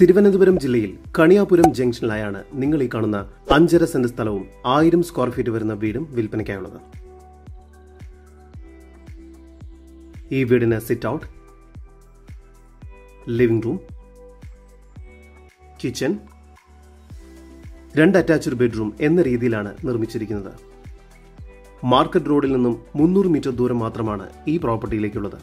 തിരുവനന്തപുരം ജില്ലയിൽ കണിയാപുരം ജംഗ്ഷനിലായാണ് നിങ്ങൾ ഈ കാണുന്ന അഞ്ചര സെന്റ് സ്ഥലവും ആയിരം സ്ക്വയർ ഫീറ്റ് വരുന്ന വീടും വിൽപ്പനയ്ക്കായുള്ളത് ഈ വീടിന് sit out living room kitchen രണ്ട് അറ്റാച്ച്ഡ് ബെഡ്റൂം എന്ന രീതിയിലാണ് നിർമ്മിച്ചിരിക്കുന്നത് മാർക്കറ്റ് റോഡിൽ നിന്നും മുന്നൂറ് മീറ്റർ ദൂരം മാത്രമാണ് ഈ പ്രോപ്പർട്ടിയിലേക്കുള്ളത്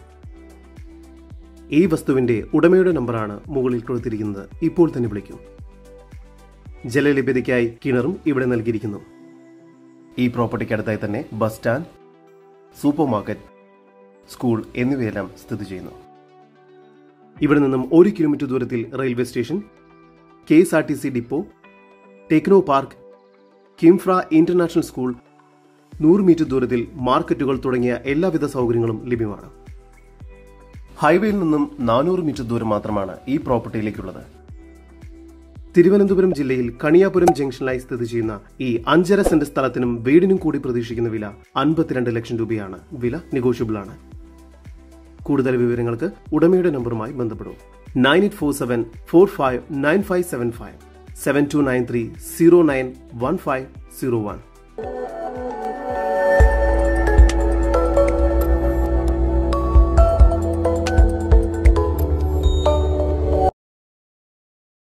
ഈ വസ്തുവിന്റെ ഉടമയുടെ നമ്പറാണ് മുകളിൽ കൊടുത്തിരിക്കുന്നത് ഇപ്പോൾ തന്നെ വിളിക്കൂ ജലലഭ്യതയ്ക്കായി കിണറും ഇവിടെ നൽകിയിരിക്കുന്നു ഈ പ്രോപ്പർട്ടിക്ക് അടുത്തായി തന്നെ bus stand supermarket school എന്നിവയെല്ലാം സ്ഥിതി ചെയ്യുന്നു ഇവിടെ നിന്നും ഒരു കിലോമീറ്റർ ദൂരത്തിൽ railway station K S R T C depot technopark Kinfra international school നൂറ് മീറ്റർ ദൂരത്തിൽ മാർക്കറ്റുകൾ തുടങ്ങിയ എല്ലാവിധ സൗകര്യങ്ങളും ലഭ്യമാണ് ഹൈവേയിൽ നിന്നും നാനൂറ് മീറ്റർ ദൂരം മാത്രമാണ് ഈ പ്രോപ്പർട്ടിയിലേക്കുള്ളത് തിരുവനന്തപുരം ജില്ലയിൽ കണിയാപുരം ജംഗ്ഷനിലായി സ്ഥിതി ചെയ്യുന്ന ഈ അഞ്ചര സെന്റ് സ്ഥലത്തിനും വീടിനും കൂടി പ്രതീക്ഷിക്കുന്ന വില അൻപത്തിരണ്ട് ലക്ഷം രൂപയാണ് വില നെഗോഷ്യബിൾ ആണ് കൂടുതൽ വിവരങ്ങൾക്ക് ഉടമയുടെ നമ്പറുമായി ബന്ധപ്പെടും nine eight four seven four five nine five seven five seven two nine three zero nine one five zero one